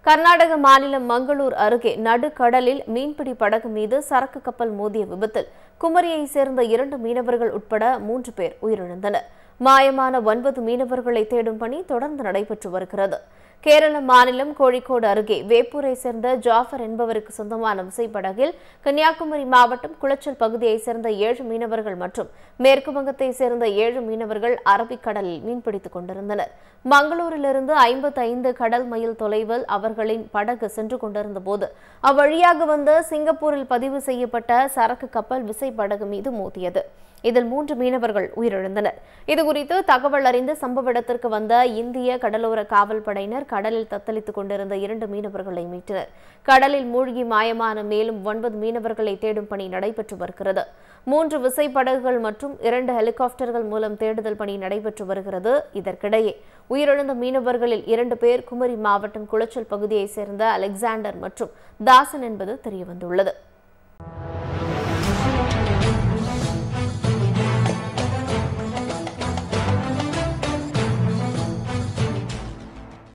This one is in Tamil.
கர்நாடக மாநிலம் மங்களூர் அருகே நடுக்கடலில் மீன்பிடி படகு மீது சரக்கு கப்பல் மோதிய விபத்தில் குமரியைச் சேர்ந்த இரண்டு மீனவர்கள் உட்பட மூன்று பேர் உயிரிழந்தனர் மாயமான ஒன்பது மீனவர்களை தேடும் பணி தொடர்ந்து நடைபெற்று வருகிறது கேரள மாநிலம் கோழிக்கோடு அருகே வேப்பூரை சேர்ந்த ஜாஃபர் என்பவருக்கு சொந்தமான விசைப்படகில் கன்னியாகுமரி மாவட்டம் குளச்சல் பகுதியைச் சேர்ந்த ஏழு மீனவர்கள் மற்றும் மேற்கு வங்கத்தை சேர்ந்த ஏழு மீனவர்கள் அரபிக்கடலில் மீன்பிடித்துக் கொண்டிருந்தனர் மங்களூரிலிருந்து ஐம்பத்தைந்து கடல் மைல் தொலைவில் அவர்களின் படகு சென்று கொண்டிருந்த போது அவ்வழியாக வந்த சிங்கப்பூரில் பதிவு செய்யப்பட்ட சரக்கு கப்பல் விசைப்படகு மீது மோதியது இதில் மூன்று மீனவர்கள் உயிரிழந்தனர் இதுகுறித்து தகவல் அறிந்து சம்பவ இடத்திற்கு வந்த இந்திய கடலோர காவல் படையினர் கடலில் தத்தளித்துக் கொண்டிருந்த இரண்டு மீனவர்களை மீட்டனர் கடலில் மூழ்கி மாயமான மேலும் ஒன்பது மீனவர்களை தேடும் பணி நடைபெற்று வருகிறது மூன்று விசைப்படகுகள் மற்றும் இரண்டு ஹெலிகாப்டர்கள் மூலம் தேடுதல் பணி நடைபெற்று வருகிறது இதற்கிடையே உயிரிழந்த மீனவர்களில் இரண்டு பேர் குமரி மாவட்டம் குளச்சல் பகுதியைச் சேர்ந்த அலெக்சாண்டர் மற்றும் தாசன் என்பது தெரியவந்துள்ளது